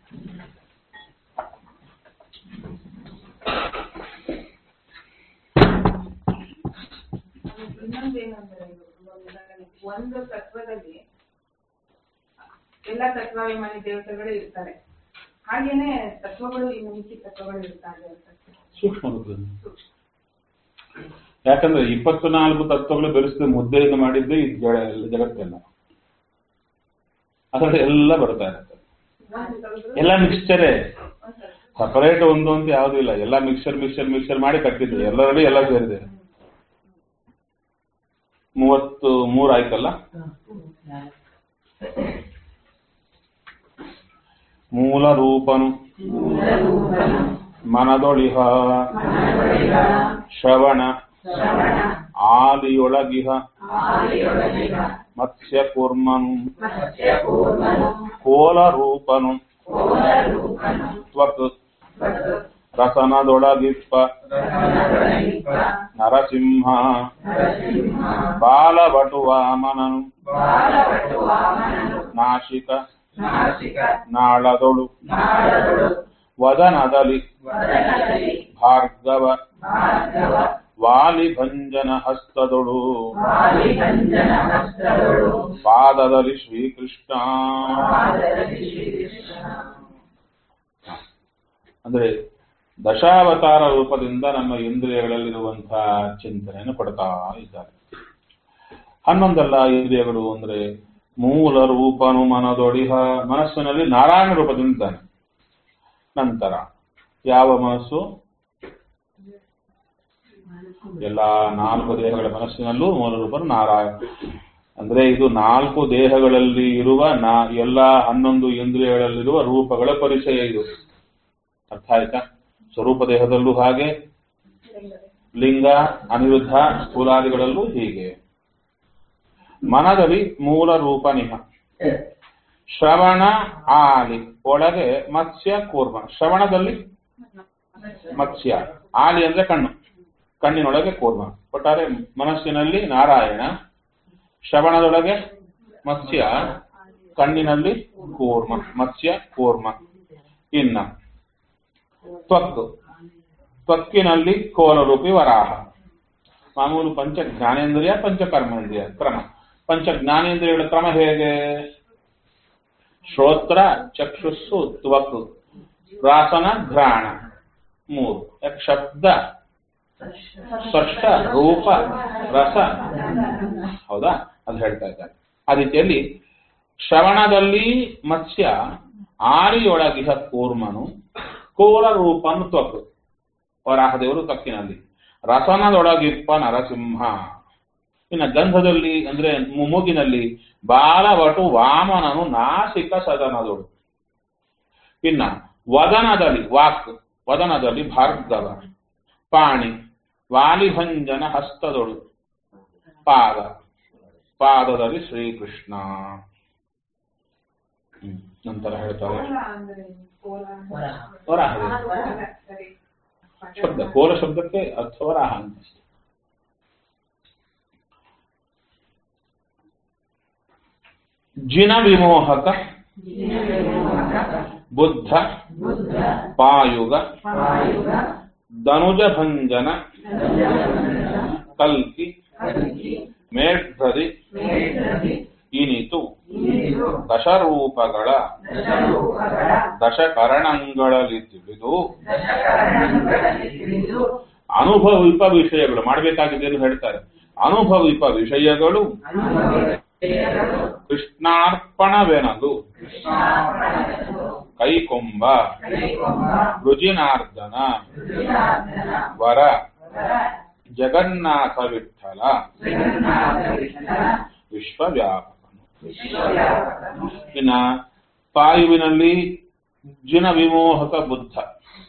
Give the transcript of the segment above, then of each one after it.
ಇನ್ನೊಂದೇನಂದ್ರೆ ಒಂದು ಒಂದು ತತ್ವದಲ್ಲಿ ಎಲ್ಲ ತತ್ವಾಭಿಮಾನಿ ದೇವತೆಗಳು ಇರ್ತಾರೆ ಹಾಗೇನೆ ತತ್ವಗಳು ಇನ್ನು ಮಿಕ್ಕಿ ತತ್ವಗಳು ಇರ್ತಾರೆ ಅಂತ ಸೂಕ್ಷ್ಮ ರೂಪದಲ್ಲಿ ಯಾಕಂದ್ರೆ ಇಪ್ಪತ್ತು ನಾಲ್ಕು ತತ್ವಗಳು ಬೆರೆಸಿದ ಮುದ್ದೆಯಿಂದ ಮಾಡಿದ್ದೇ ಈ ಜಗ- ಜಗತ್ತೆಲ್ಲ ಅದರಲ್ಲಿ ಎಲ್ಲ ಬರ್ತಾ ಇರುತ್ತೆ ಒಂದು ತೆಗೆದ್ರು ಎಲ್ಲ ಮಿಕ್ಸ್ಚರೇ ಒಂದು ತೆಗೆದ್ರು. ಸಪರೇಟ್ ಒಂದು ಅಂತ ಯಾವುದೂ ಇಲ್ಲ ಎಲ್ಲ ಮಿಕ್ಸರ್ ಮಿಕ್ಸರ್ ಮಿಕ್ಸರ್ ಮಾಡಿ ಕಟ್ಟಿದ್ರು ಎಲ್ಲರಲ್ಲಿ ಎಲ್ಲ ಸೇರಿದೆ ಮೂವತ್ತು ಮೂರು ಆಯ್ತಲ್ಲ ಮೂಲ ರೂಪನು ಮನದೊಳಿಹ ಶ್ರವಣ ಆದಿಯೊಳಗಿಹ ಮತ್ಸ್ಯ ಕೂರ್ಮನು ಕೋಲ ರೂಪನು ತ್ವಕ್ ರಸನದೊಳಗಿಪ್ಪ ನರಸಿಂಹ ಬಾಲವಟು ವಾಮನನು ನಾಶಿಕ ನಾಳದೊಳು ವದನದಲ್ಲಿ ಭಾರ್ಗವ ವಾಲಿಭಂಜನ ಹಸ್ತದೊಳು ಪಾದದಲ್ಲಿ ಶ್ರೀಕೃಷ್ಣ ಅಂದ್ರೆ ದಶಾವತಾರ ರೂಪದಿಂದ ನಮ್ಮ ಇಂದ್ರಿಯಗಳಲ್ಲಿರುವಂತಹ ಚಿಂತನೆಯನ್ನು ಕೊಡ್ತಾ ಇದ್ದಾರೆ ಹನ್ನೊಂದಲ್ಲ ಇಂದ್ರಿಯಗಳು ಅಂದ್ರೆ ಮೂಲ ರೂಪನು ಮನದೊಡಿಹ ಮನಸ್ಸಿನಲ್ಲಿ ನಾರಾಯಣ ರೂಪದಿಂದಾನೆ ನಂತರ ಯಾವ ಮನಸ್ಸು ಎಲ್ಲಾ ನಾಲ್ಕು ದೇಹಗಳ ಮನಸ್ಸಿನಲ್ಲೂ ಮೂಲ ರೂಪನು ನಾರಾಯಣ ಅಂದ್ರೆ ಇದು ನಾಲ್ಕು ದೇಹಗಳಲ್ಲಿ ಇರುವ ನಾ ಎಲ್ಲಾ ಹನ್ನೊಂದು ಇಂದ್ರಿಯಗಳಲ್ಲಿರುವ ರೂಪಗಳ ಪರಿಚಯ ಇದು ಅರ್ಥ ಆಯ್ತಾ ಸ್ವರೂಪ ದೇಹದಲ್ಲೂ ಹಾಗೆ ಲಿಂಗ ಅನಿರುದ್ಧ ಸ್ಥೂಲಾದಿಗಳಲ್ಲೂ ಹೀಗೆ ಮನದಲ್ಲಿ ಮೂಲ ರೂಪ ನಿಹ ಶ್ರವಣ ಆಲಿ ಒಳಗೆ ಮತ್ಸ್ಯ ಕೂರ್ಮ ಶ್ರವಣದಲ್ಲಿ ಮತ್ಸ್ಯ ಆಲಿ ಅಂದ್ರೆ ಕಣ್ಣು ಕಣ್ಣಿನೊಳಗೆ ಕೂರ್ಮ ಒಟ್ಟಾರೆ ಮನಸ್ಸಿನಲ್ಲಿ ನಾರಾಯಣ ಶ್ರವಣದೊಳಗೆ ಮತ್ಸ್ಯ ಕಣ್ಣಿನಲ್ಲಿ ಕೂರ್ಮ ಮತ್ಸ್ಯ ಕೂರ್ಮ ಇನ್ನ ತ್ವಕ್ ತ್ವಕ್ಕಿನಲ್ಲಿ ಕೋಲರೂಪಿ ವರಾಹ ಮಾಮೂಲು ಪಂಚ ಜ್ಞಾನೇಂದ್ರಿಯ ಪಂಚ ಕರ್ಮೇಂದ್ರಿಯ ಕ್ರಮ ಪಂಚ ಜ್ಞಾನೇಂದ್ರಿಯಗಳ ಕ್ರಮ ಹೇಗೆ ಶ್ರೋತ್ರ ಚಕ್ಷುಸ್ಸು ತ್ವಕ್ ರಾಸನ ಘ್ರಾಣ ಮೂರು ಯಾಕೆ ಶಬ್ದ ಸ್ಪಷ್ಟ ರೂಪ ರಸ ಹೌದಾ ಅದು ಹೇಳ್ತಾ ಇದ್ದಾರೆ ಆ ರೀತಿಯಲ್ಲಿ ಶ್ರವಣದಲ್ಲಿ ಮತ್ಸ್ಯ ಆರಿಯೊಳಗಿಹ ಕೂರ್ಮನು ಕೋಲ ರೂಪನು ತ್ವಕ್ ವರಾಹದೇವರು ತಕ್ಕಿನಲ್ಲಿ ರಸನದೊಳಗಿಪ್ಪ ನರಸಿಂಹ ಇನ್ನು ಗಂಧದಲ್ಲಿ ಅಂದ್ರೆ ಮು- ಮೂಗಿನಲ್ಲಿ ಬಾಲವಟು ವಾಮನನು ನಾಸಿಕ ಸದನದೊಳು ಇನ್ನ ವದನದಲ್ಲಿ ವಾಕ್ ವದನದಲ್ಲಿ ಭಾರ್ಗವ ಪಾಣಿ ವಾಲಿಭಂಜನ ಹಸ್ತದೊಳು ಪಾದ ಪಾದದಲ್ಲಿ ಶ್ರೀಕೃಷ್ಣ ಹ್ಮ್. ನಂತರ ಹೇಳ್ತಾರೆ ಕೋಲ ಅಂದ್ರೆ ಕೋಲ ಅಂದ್ರೆ- ವರಾಹದೇವರು ವರಾಹ, ಸರಿ. ಶಬ್ದ ಕೋಲ ಶಬ್ದಕ್ಕೆ ಅರ್ಥ ವರಾಹ ಅಂತ ಜಿನ ವಿಮೋಹಕ ಬುದ್ಧ ಪಾಯುಗ ಧನುಜ ಭಂಜನ ಕಲ್ಕಿ ಮೇಘ್ರದಿ ಇನಿತು ದಶರೂಪಗಳ ದಶಕರಣಗಳಲ್ಲಿ ತಿಳಿದು ಅನುಭವಿಪ ವಿಷಯಗಳು ಮಾಡಬೇಕಾಗಿದ್ದೇನು ಹೇಳ್ತಾರೆ ಅನುಭವಿಪ ವಿಷಯಗಳು ಕೃಷ್ಣಾರ್ಪಣವೆನದು ಕೈಕೊಂಬ ರುಜಿನಾರ್ದನ ವರ ಜಗನ್ನಾಥ ವಿಠಲ ವಿಶ್ವವ್ಯಾಪಕನು ಇನ್ನ ಪಾಯುವಿನಲ್ಲಿ ಜಿನ ವಿಮೋಹಕ ಬುದ್ಧ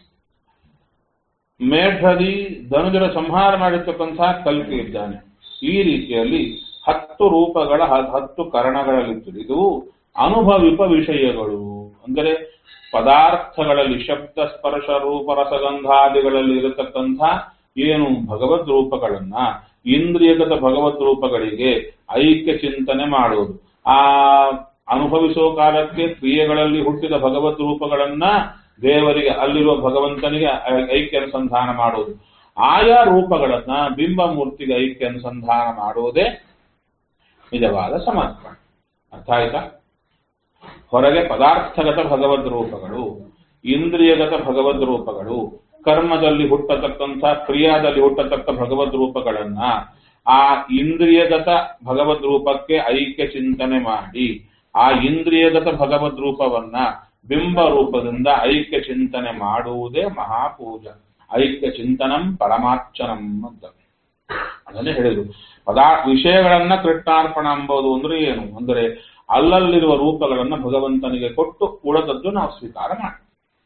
ಮೇಘದಿ ಧನುಜರ ಸಂಹಾರ ಮಾಡಿರ್ತಕ್ಕಂತಹ ಕಲ್ಕಿ ಇದ್ದಾನೆ ಈ ರೀತಿಯಲ್ಲಿ ಹತ್ತು ರೂಪಗಳ ಹ- ಹತ್ತು ಕರಣಗಳಲ್ಲಿ ತಿಳಿದು ಅನುಭವಿಪ ವಿಷಯಗಳು ಅಂದರೆ ಪದಾರ್ಥಗಳಲ್ಲಿ ಶಬ್ದ ಸ್ಪರ್ಶ ರೂಪ ರಸಗಂಧಾದಿಗಳಲ್ಲಿ ಇರತಕ್ಕಂಥ ಏನು ಭಗವದ್ ರೂಪಗಳನ್ನ ಇಂದ್ರಿಯಗತ ಭಗವದ್ ರೂಪಗಳಿಗೆ ಐಕ್ಯ ಚಿಂತನೆ ಮಾಡುವುದು ಆ ಅನುಭವಿಸೋ ಕಾಲಕ್ಕೆ ಕ್ರಿಯೆಗಳಲ್ಲಿ ಹುಟ್ಟಿದ ಭಗವದ್ ರೂಪಗಳನ್ನ ದೇವರಿಗೆ ಅಲ್ಲಿರುವ ಭಗವಂತನಿಗೆ ಐ- ಐಕ್ಯ ಅನುಸಂಧಾನ ಮಾಡುವುದು ಆಯಾ ರೂಪಗಳನ್ನ ಬಿಂಬ ಮೂರ್ತಿಗೆ ಐಕ್ಯ ಅನುಸಂಧಾನ ಮಾಡುವುದೇ ನಿಜವಾದ ಸಮರ್ಪಣೆ ಅರ್ಥ ಆಯ್ತಾ ಹೊರಗೆ ಪದಾರ್ಥಗತ ಭಗವದ್ ರೂಪಗಳು ಇಂದ್ರಿಯಗತ ಭಗವದ್ ರೂಪಗಳು ಕರ್ಮದಲ್ಲಿ ಹುಟ್ಟತಕ್ಕಂಥ ಕ್ರಿಯಾದಲ್ಲಿ ಹುಟ್ಟತಕ್ಕ ಭಗವದ್ ರೂಪಗಳನ್ನ ಆ ಇಂದ್ರಿಯಗತ ಭಗವದ್ ರೂಪಕ್ಕೆ ಐಕ್ಯ ಚಿಂತನೆ ಮಾಡಿ ಆ ಇಂದ್ರಿಯಗತ ಭಗವದ್ ರೂಪವನ್ನ ಬಿಂಬ ರೂಪದಿಂದ ಐಕ್ಯ ಚಿಂತನೆ ಮಾಡುವುದೇ ಮಹಾಪೂಜ ಐಕ್ಯ ಚಿಂತನಂ ಪರಮಾರ್ಚನಂ ಅಂತ ಅದನ್ನೇ ಹೇಳಿದ್ರು ಪದಾ ವಿಷಯಗಳನ್ನ ಕೃಷ್ಣಾರ್ಪಣ ಎಂಬುದು ಅಂದ್ರೆ ಏನು ಅಂದರೆ ಅಲ್ಲಲ್ಲಿರುವ ರೂಪಗಳನ್ನ ಭಗವಂತನಿಗೆ ಕೊಟ್ಟು ಉಳಿದದ್ದು ನಾವು ಸ್ವೀಕಾರ ಮಾಡಿ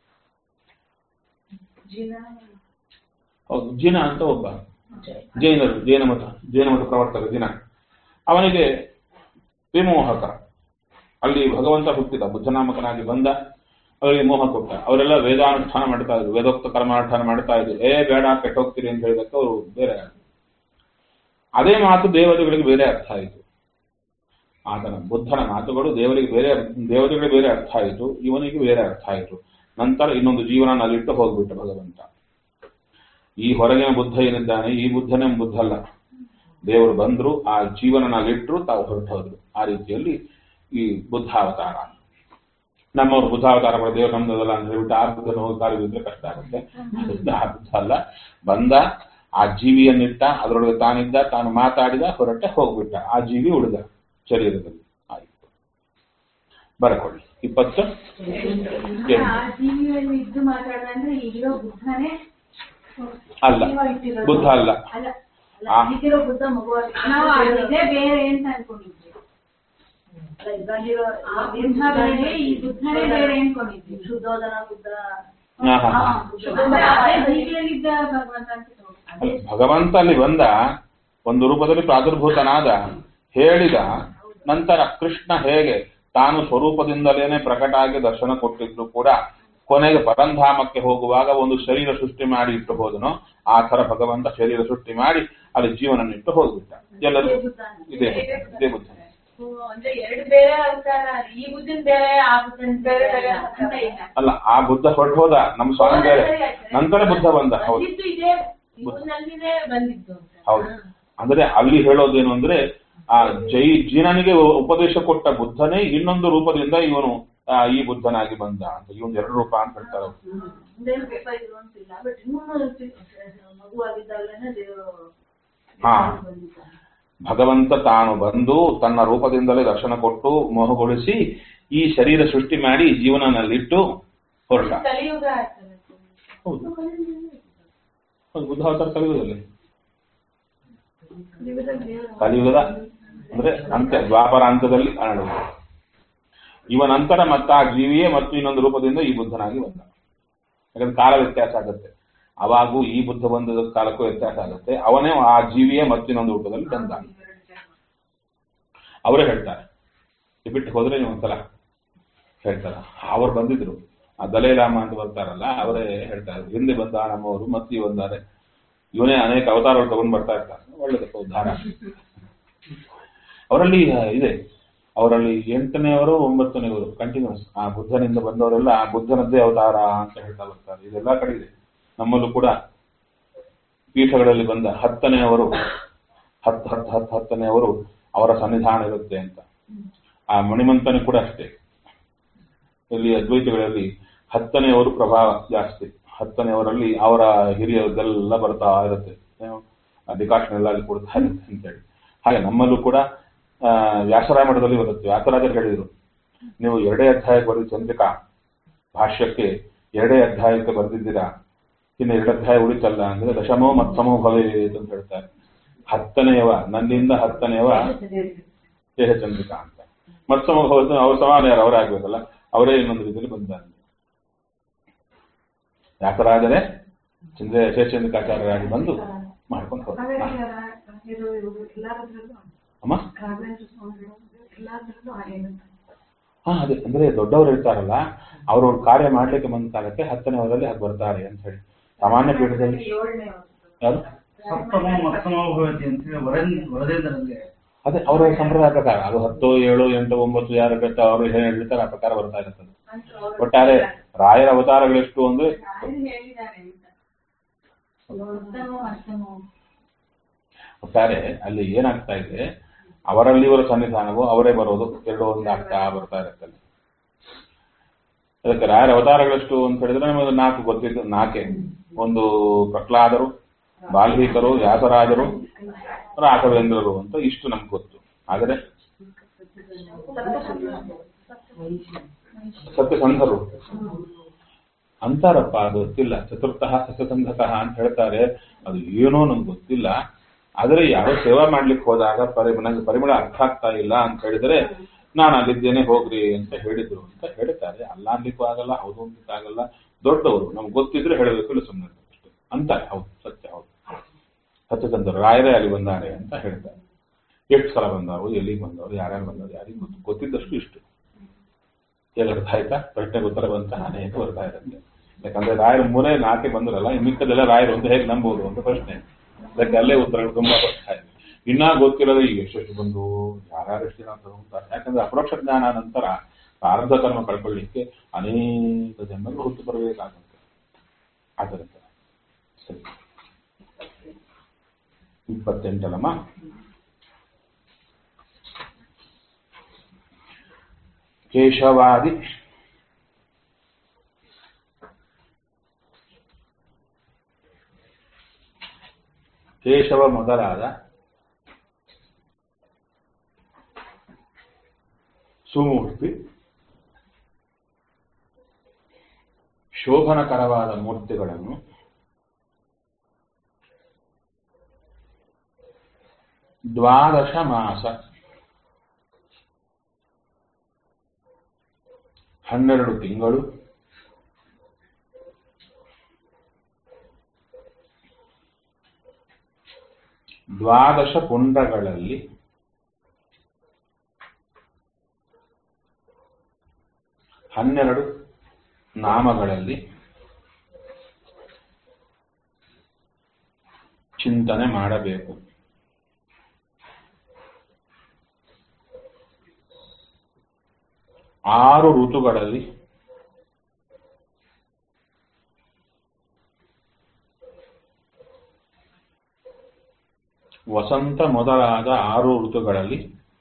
ಜಿನ ಹೌದು ಜಿನ ಅಂತ ಒಬ್ಬ ಜೈನರು ಜೈನ ಮತ ಜೈನ ಮತ ಪ್ರವರ್ತಕ ಜಿನ ಅವನಿಗೆ ವಿಮೋಹಕ ಅಲ್ಲಿ ಭಗವಂತ ಹುಟ್ಟಿದ ಬುದ್ಧನಾಮಕನಾಗಿ ಬಂದ ಅವರಿಗೆ ಮೋಹ ಕೊಟ್ಟ ಅವರೆಲ್ಲ ವೇದಾನುಷ್ಠಾನ ಮಾಡ್ತಾ ಇದ್ರು ವೇದೋಕ್ತ ಕರ್ಮಾನುಷ್ಠಾನ ಮಾಡ್ತಾ ಇದ್ರು ಏ ಬೇಡ ಕೆಟ್ಟೋಗ್ತೀರಿ ಅಂತ ಹೇಳಿದಕ್ಕೆ ಅವರು ಬೇರೆ ಆದ್ರು. ಅದೇ ಮಾತು ದೇವತೆಗಳಿಗೆ ಬೇರೆ ಅರ್ಥ ಆಯಿತು ಆತನ ಬುದ್ಧನ ಮಾತುಗಳು ದೇವರಿಗೆ ಬೇರೆ ದೇವತೆಗಳಿಗೆ ಬೇರೆ ಅರ್ಥ ಆಯಿತು ಇವನಿಗೆ ಬೇರೆ ಅರ್ಥ ಆಯಿತು ನಂತರ ಇನ್ನೊಂದು ಜೀವನ ನಲ್ಲಿಟ್ಟು ಹೋಗ್ಬಿಟ್ಟ ಭಗವಂತ ಈ ಹೊರಗಿನ ಬುದ್ಧ ಏನಿದ್ದಾನೆ ಈ ಬುದ್ಧನೇ ಬುದ್ಧ ಅಲ್ಲ ದೇವರು ಬಂದ್ರು ಆ ಜೀವನನಲ್ಲಿಟ್ಟರು ತಾವು ಹೊರಟು ಹೋದ್ರು ಆ ರೀತಿಯಲ್ಲಿ ಈ ಬುದ್ಧಾವತಾರ ನಮ್ಮವ್ರು ಬುದ್ಧಾವತಾರ ಮಾಡಿ ದೇವರು ನಮ್ದಲ್ಲ ಅಂತ ಹೇಳ್ಬಿಟ್ಟು ಆ ಬುದ್ಧನ ಹೋಗಿ ಕಾರ್ಯವಿದ್ರೆ ಕಷ್ಟ ಆಗುತ್ತೆ ಅದರಿಂದ ಆ ಬುದ್ಧ ಅಲ್ಲ ಬಂದ ಆ ಜೀವಿಯನ್ನಿಟ್ಟ ಅದರೊಳಗೆ ತಾನಿದ್ದ ತಾನು ಮಾತಾಡಿದ ಹೊರಟೆ ಹೋಗ್ಬಿಟ್ಟ ಆ ಜೀವಿ ಉಳಿದ ಶರೀರದಲ್ಲಿ ಆಯ್ತು ಬರ್ಕೊಳ್ಳಿ ಇಪ್ಪತ್ತು ಆ ಜೀವಿಯಲ್ಲಿ ಇದ್ದು ಮಾತಾಡಂದ್ರೆ ಈಗಿರೋ ಬುದ್ಧನೇ ಅಲ್ಲ ಜೀವ ಇಟ್ಟಿರೋದು. ಬುದ್ಧ ಅಲ್ಲ ಅಲ್ಲ ಅಲ್ಲ, ಆ. ಈಗಿರೋ ಬುದ್ಧ ಮಗುವಾಗಿ ನಾವು ಇದೇ ಬೇರೆ ಅಂತ ಅನ್ಕೊಂಡಿದ್ವಿ ಅಲ್ಲ, ಇವಾಗಿರೋ ಆ ಬುದ್ಧ ಬೇರೆ ಈ ಬುದ್ಧನೇ ಬೇರೆ ಅನ್ಕೊಂಡಿದ್ವಿ ಶುದ್ಧೋಧನ ಬುದ್ಧ ಹಾ, ಹಾ, ಹಾ. ಹಾ, ಶುದ್ಧೋಧನ ಅದೇ ಬೈಬಲಲ್ಲಿದ್ದ ಭಗವಂತ ಅಂತ ತಗೊಂಡು. ಅದೇ ಅಲ್ಲ, ಭಗವಂತ ಅಲ್ಲಿ ಬಂದ ಒಂದು ರೂಪದಲ್ಲಿ ಪ್ರಾದುರ್ಭೂತನಾದ ಹೇಳಿದ ನಂತರ ಕೃಷ್ಣ ಹೇಗೆ ತಾನು ಸ್ವರೂಪದಿಂದಲೇನೆ ಪ್ರಕಟ ಆಗಿ ದರ್ಶನ ಕೊಟ್ಟಿದ್ರು ಕೂಡ ಕೊನೆಗೆ ಪರಂಧಾಮಕ್ಕೆ ಹೋಗುವಾಗ ಒಂದು ಶರೀರ ಸೃಷ್ಟಿ ಮಾಡಿ ಇಟ್ಟು ಹೋದನು ಆ ತರ ಭಗವಂತ ಶರೀರ ಸೃಷ್ಟಿ ಮಾಡಿ ಅಲ್ಲಿ ಜೀವನ ಇಟ್ಟು ಹೋಗ್ಬಿಟ್ಟ ಎಲ್ಲರೂ ಇದೇ ಬುದ್ಧನೇ. ಇದೇ ಇದೇ ಬುದ್ಧ ಓ, ಅಂದ್ರೆ ಎರಡು ಬೇರೆ ಅವತಾರ ಈ ಬುದ್ಧನ ಬೇರೆ ಆ ಬುದ್ಧನ ಬೇರೆ ಬೇರೆ ಅಂತ ಇಲ್ಲ ಅಲ್ಲ ಆ ಬುದ್ಧ ಹೊರಟು ಹೋದ ನಮ್ಮ ಸ್ವಾಮಿ ಬೇರೆ ನಂತರ ಬುದ್ಧ ಬಂದ ಹೌದು ಬಂದಿದ್ದು ಇದೇ ಇವನಲ್ಲಿನೇ ಬಂದಿದ್ದು ಅಂತ. ಹೌದು ಅಂದ್ರೆ ಅಲ್ಲಿ ಹೇಳೋದೇನು ಅಂದ್ರೆ ಆ ಜೈ ಜೀನನಿಗೆ ಉಪದೇಶ ಕೊಟ್ಟ ಬುದ್ಧನೇ ಇನ್ನೊಂದು ರೂಪದಿಂದ ಇವನು ಆ, ಈ ಬುದ್ಧನಾಗಿ ಬಂದ ಅಂತ ಇವನ್ ಎರಡು ರೂಪ ಅಂತ ಹೇಳ್ತಾರೆ ಅವ್ರು. ಹಿಂದೇನು ರೂಪ ಇದು ಅಂತಿಲ್ಲ ಬಟ್ ಇನ್ನೂ ಮಗುವಾಗಿದ್ದಾಗಲೇನೆ ದೇವರು ಹಾ. ಬಂದಿದ್ದಾನೆ ಭಗವಂತ ತಾನು ಬಂದು ತನ್ನ ರೂಪದಿಂದಲೇ ದರ್ಶನ ಕೊಟ್ಟು ಮೋಹಗೊಳಿಸಿ ಈ ಶರೀರ ಸೃಷ್ಟಿ ಮಾಡಿ ಜೀವನನಲ್ಲಿಟ್ಟು ಹೊರಟ ಕಲಿಯುಗ ಆಗ್ತದೆ ಹೌದು ಹೌದು, ಬುದ್ಧ ಅವತಾರ ಕಲಿಯುಗದಲ್ಲಿ ಕಲಿಯುಗದಲ್ಲಿ ದೇವರು ಕಲಿಯುಗದ ಅಂದ್ರೆ ಅಂತ್ಯ ದ್ವಾಪರ ಹಂತದಲ್ಲಿ ಕಾಣುವುದು ಇವ ನಂತರ ಮತ್ತ ಆ ಜೀವಿಯೇ ಮತ್ತು ಇನ್ನೊಂದು ರೂಪದಿಂದ ಈ ಬುದ್ಧನಾಗಿ ಬಂದ ಯಾಕಂದ್ರೆ ಕಾಲ ವ್ಯತ್ಯಾಸ ಆಗುತ್ತೆ ಅವಾಗೂ ಈ ಬುದ್ಧ ಬಂದದ ಕಾಲಕ್ಕೂ ವ್ಯತ್ಯಾಸ ಆಗುತ್ತೆ ಅವನೇ ಆ ಜೀವಿಯೇ ಮತ್ತಿನ್ನೊಂದು ರೂಪದಲ್ಲಿ ಬಂದ ಅವರೇ ಹೇಳ್ತಾರೆ ಈ ಬಿಟ್ಟು ಹೋದ್ರೆ ನೀವು ಒಂದ್ಸಲ ಹೇಳ್ತಾರ ಅವ್ರು ಬಂದಿದ್ರು ಆ ದಲೈಲಾಮ ಅಂತ ಬರ್ತಾರಲ್ಲ ಅವರೇ ಹೇಳ್ತಾರೆ ಹಿಂದೆ ಬಂದ ನಮ್ಮವರು ಮತ್ತೆ ಇವ್ ಬಂದಾರೆ ಇವನೇ ಅನೇಕ ಅವತಾರಗಳು ತಗೊಂಡ್ ಬರ್ತಾ ಇರ್ತಾರೆ ಒಳ್ಳೇದಪ್ಪ ಉದ್ಧಾರ ಅವರಲ್ಲಿ ಇದೆ ಅವರಲ್ಲಿ ಎಂಟನೆಯವರು ಒಂಬತ್ತನೆಯವರು ಕಂಟಿನ್ಯೂಸ್ ಆ ಬುದ್ಧನಿಂದ ಬಂದವರೆಲ್ಲ ಆ ಬುದ್ಧನದ್ದೇ ಅವತಾರ ಅಂತ ಹೇಳ್ತಾ ಬರ್ತಾರೆ ಇದೆಲ್ಲ ಕಡೆ ಇದೆ ನಮ್ಮಲ್ಲೂ ಕೂಡ ಪೀಠಗಳಲ್ಲಿ ಬಂದ ಹತ್ತನೆಯವರು ಹತ್ತು ಹತ್ತು ಹತ್ತು ಹತ್ತನೆಯವರು ಅವರ ಸನ್ನಿಧಾನ ಇರುತ್ತೆ ಅಂತ ಆ ಮಣಿಮಂತನ ಕೂಡ ಅಷ್ಟೇ ಇಲ್ಲಿ ಅದ್ವೈತಗಳಲ್ಲಿ ಹತ್ತನೆಯವರು ಪ್ರಭಾವ ಜಾಸ್ತಿ ಹತ್ತನೆಯವರಲ್ಲಿ ಅವರ ಹಿರಿಯರದೆಲ್ಲ ಬರ್ತಾ ಇರುತ್ತೆ ಏನು, ಆ ಡಿಕಾಷನ್ ಎಲ್ಲ ಅಲ್ಲಿ ಕೊಡ್ತಾ ಇರುತ್ತೆ ಅಂತೇಳಿ ಹಾಗೆ ನಮ್ಮಲ್ಲೂ ಕೂಡ ಆ, ವ್ಯಾಸರಾಯ ಮಠದಲ್ಲಿ ಬರುತ್ತೆ ವ್ಯಾಸರಾಜರು ಹೇಳಿದ್ರು ನೀವು ಎರಡೇ ಅಧ್ಯಾಯಕ್ಕೆ ಬರೆದ ಚಂದ್ರಿಕಾ ಭಾಷ್ಯಕ್ಕೆ ಎರಡೇ ಅಧ್ಯಾಯಕ್ಕೆ ಬರೆದಿದ್ದೀರಾ ಇನ್ನು ಎರಡು ಅಧ್ಯಾಯ ಉಳಿತಲ್ಲ ಅಂದ್ರೆ ದಶಮೋ ಮತ್ತಮೋ ಭವೇತ್ ಅಂತ ಹೇಳ್ತಾರೆ ಹತ್ತನೆಯವ ನನ್ನಿಂದ ಹತ್ತನೆಯವ ದೇಹ ಚಂದ್ರಿಕಾ ಅಂತ ಮತ್ತಮ ಭವತ್ ಅವ್ರ ಸಮಾನ ಯಾರು ಅವರೇ ಆಗ್ಬೇಕಲ್ಲ ಅವರೇ ಇನ್ನೊಂದು ರೀತಿಯಲ್ಲಿ ಬಂದಾರೆ ವ್ಯಾಸರಾಜರೇ ಚಂದ್ರ ಶೇಷಚಂದ್ರಿಕಾಚಾರ್ಯರಾಗಿ ಬಂದು ಮಾಡ್ಕೊಂಡು ಹೋದ್ರು ಹಾಗಾಗಿ ರಾ- ಇದು ಇವ್ರು ಎಲ್ಲಾದ್ರಲ್ಲೂ ಅಮ್ಮ ರಾಘವೇಂದ್ರ ಸ್ವಾಮಿಗಳು ಎಲ್ಲಾದ್ರಲ್ಲೂ ಹಾಗೇನಂತ ಹಾ ಅದೇ ಅಂದ್ರೆ ದೊಡ್ಡವರು ಇರ್ತಾರಲ್ಲ ಅವ್ರವ್ರ ಕಾರ್ಯ ಮಾಡ್ಲಿಕ್ಕೆ ಬಂದ ಕಾಲಕ್ಕೆ ಹತ್ತನೇ ಅವರಲ್ಲಿ ಹಾಗೆ ಬರ್ತಾರೆ ಅಂತ ಹೇಳಿ ಸಾಮಾನ್ಯ ಪೀಠದಲ್ಲಿ ಏಳನೇ ಯಾರು ಸಪ್ತಮ ಮತ್ತಮ ಭವತಿ ಅಂತೇಳಿ ವರನ್ ವರದೇಂದ್ರಲ್ಲಿ ಅದೇ ಅವರ ಸಂಪ್ರದಾಯ ಪ್ರಕಾರ ಅದು ಹತ್ತು ಏಳು ಎಂಟು ಒಂಬತ್ತು ಯಾರು ಬೇಕು ಅವರು ಏನು ಹೇಳ್ತಾರೆ ಆ ಪ್ರಕಾರ ಬರ್ತಾ ಇರ್ತದೆ ಒಟ್ಟಾರೆ ರಾಯರ ಅವತಾರಗಳೆಷ್ಟು ಅಂದ್ರೆ ಹೇಳಿದ್ದಾರೆ ಅಂತ ಉತ್ತಮ ಅಷ್ಟಮ ಒಟ್ಟಾರೆ ಅಲ್ಲಿ ಏನಾಗ್ತಾ ಇದೆ ಅವರಲ್ಲಿ ಇವರ ಸನ್ನಿಧಾನವು ಅವರೇ ಬರೋದು ಎರಡು ಒಂದಾಗ್ತಾ ಬರ್ತಾ ಇರುತ್ತಲ್ಲಿ ಅದಕ್ಕೆ ರಾಯರ ಅವತಾರಗಳೆಷ್ಟು ಅಂತ ಹೇಳಿದ್ರೆ ನಮಗೆ ನಾಲ್ಕು ಗೊತ್ತಿದ್ದು ನಾಲ್ಕೆ ಒಂದು ಪ್ರಹ್ಲಾದರು ಬಾಲ್ಮೀಕರು ವ್ಯಾಸರಾಜರು ರಾಘವೇಂದ್ರರು ಅಂತ ಇಷ್ಟು ನಮ್ಗೆ ಗೊತ್ತು ಆದರೆ ಸತ್ಯಸಂಧರು ಅಂತಾರಪ್ಪ ಅದು ಗೊತ್ತಿಲ್ಲ ಚತುರ್ಥ ಸತ್ಯಸಂಧಕಃ ಅಂತ ಹೇಳ್ತಾರೆ ಅದು ಏನೋ ನಮ್ಗೆ ಗೊತ್ತಿಲ್ಲ ಆದರೆ ಯಾರೋ ಸೇವಾ ಮಾಡ್ಲಿಕ್ಕೆ ಹೋದಾಗ ಪರಿ ನನಗೆ ಪರಿಮಳ ಅರ್ಥ ಆಗ್ತಾ ಇಲ್ಲ ಅಂತ ಹೇಳಿದ್ರೆ ನಾನು ಅಲ್ಲಿದ್ದೇನೆ ಹೋಗ್ರಿ ಅಂತ ಹೇಳಿದ್ರು ಅಂತ ಹೇಳ್ತಾರೆ ಅಲ್ಲ ಅನ್ಲಿಕ್ಕೂ ಆಗಲ್ಲ ಹೌದು ಅನ್ಲಿಕ್ಕೆ ಆಗಲ್ಲ ದೊಡ್ಡವರು ನಮ್ಗೆ ಗೊತ್ತಿದ್ರೆ ಹೇಳಬೇಕು ಇಲ್ಲ ಸುಮ್ಮನೆ ಅಷ್ಟೇ ಅಂತಾರೆ ಹೌದು ಸತ್ಯ ಹೌದು ಸತ್ಯಸಂಧರು ರಾಯರೇ ಅಲ್ಲಿ ಬಂದಾರೆ ಅಂತ ಹೇಳ್ತಾರೆ ಎಷ್ಟು ಸಲ ಬಂದವರು ಎಲ್ಲಿಗೆ ಬಂದವರು ಯಾರ್ಯಾರು ಬಂದವರು ಯಾರಿಗೆ ಗೊತ್ತು ಗೊತ್ತಿದ್ದಷ್ಟು ಇಷ್ಟು ಈಗ ಅರ್ಥ ಆಯ್ತಾ ಪ್ರಶ್ನೆಗೆ ಉತ್ತರ ಬಂತ ಅನೇಕ ಬರ್ತಾ ಇರುತ್ತೆ ಯಾಕಂದ್ರೆ ರಾಯರು ಮೂರೇ ನಾಲ್ಕೆ ಬಂದ್ರಲ್ಲ ಇನ್ನು ಮಿಕ್ಕದೆಲ್ಲ ರಾಯರು ಅಂತ ಹೇಗೆ ನಂಬೋದು ಅಂತ ಪ್ರಶ್ನೆ ಅದಕ್ಕೆ ಅಲ್ಲೇ ಉತ್ತರಗಳು ತುಂಬಾ ಬರ್ತಾ ಇದೆ ಇನ್ನ ಗೊತ್ತಿರೋದು ಈಗ ಎಷ್ಟೆಷ್ಟು ಬಂದು ಯಾರ್ಯಾರು ಎಷ್ಟು ಜನ ತಗೊಂತಾರೆ ಯಾಕಂದ್ರೆ ಅಪರೋಕ್ಷ ಜ್ಞಾನ ನಂತರ ಪ್ರಾರಬ್ಧ ಕರ್ಮ ಕಳ್ಕೊಳ್ಳಿಕ್ಕೆ ಅನೇಕ ಜನರು ಹುಟ್ಟು ಬರಬೇಕಾಗುತ್ತೆ ಆದ್ದರಿಂದ ಸರಿ ಇಪ್ಪತ್ತೆಂಟಲ್ಲಮ್ಮ ಕೇಶವಾದಿ ಕೇಶವ ಮೊದಲಾದ ಸುಮೂರ್ತಿ ಶೋಭನಕರವಾದ ಮೂರ್ತಿಗಳನ್ನು ದ್ವಾದಶ ಮಾಸ ಹನ್ನೆರಡು ತಿಂಗಳು ದ್ವಾದಶ ಪುಂಡಗಳಲ್ಲಿ ಹನ್ನೆರಡು ನಾಮಗಳಲ್ಲಿ ಚಿಂತನೆ ಮಾಡಬೇಕು ಆರು ಋತುಗಳಲ್ಲಿ ವಸಂತ ಮೊದಲಾದ ಆರು ಋತುಗಳಲ್ಲಿ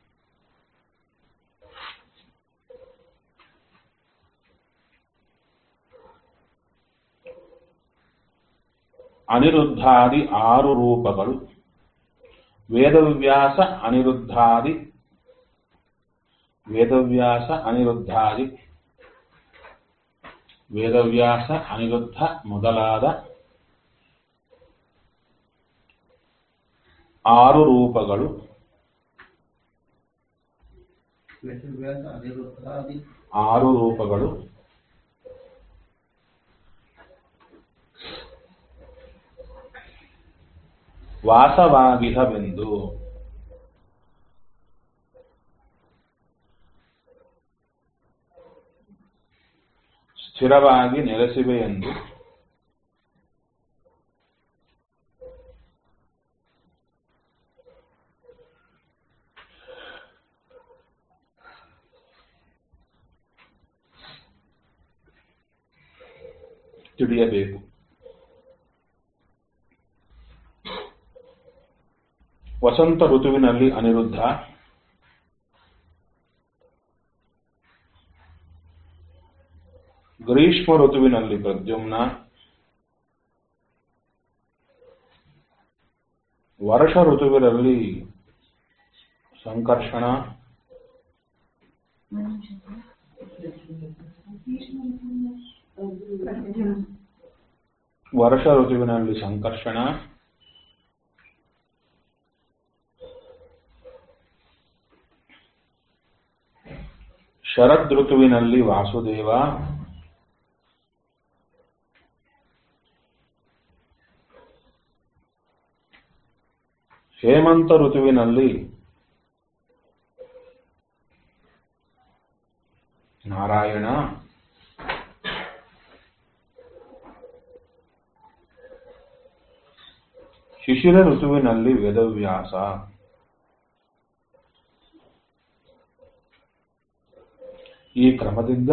ಅನಿರುದ್ಧಾದಿ ಆರು ರೂಪಗಳು ವೇದವ್ಯಾಸ ಅನಿರುದ್ಧಾದಿ ವೇದವ್ಯಾಸ ಅನಿರುದ್ಧಾದಿ ವೇದವ್ಯಾಸ ಅನಿರುದ್ಧ ಮೊದಲಾದ ಆರು ರೂಪಗಳು ವೇದವ್ಯಾಸ ಅನಿರುದ್ಧಾದಿ ಆರು ರೂಪಗಳು ವಾಸವಾಗಿಹವೆಂದು ಸ್ಥಿರವಾಗಿ ನೆಲೆಸಿವೆ ಎಂದು ತಿಳಿಯಬೇಕು ವಸಂತ ಋತುವಿನಲ್ಲಿ ಅನಿರುದ್ಧ ಗ್ರೀಷ್ಮ ಋತುವಿನಲ್ಲಿ ಪ್ರದ್ಯುಮ್ನ ವರ್ಷ ಋತುವಿನಲ್ಲಿ ಸಂಕರ್ಷಣ ವರ್ಷ ಋತುವಿನಲ್ಲಿ ಸಂಕರ್ಷಣ ಶರದ್ ಋತುವಿನಲ್ಲಿ ವಾಸುದೇವ ಹೇಮಂತ ಋತುವಿನಲ್ಲಿ ನಾರಾಯಣ ಶಿಶಿರ ಋತುವಿನಲ್ಲಿ ವೇದವ್ಯಾಸ ಈ ಕ್ರಮದಿಂದ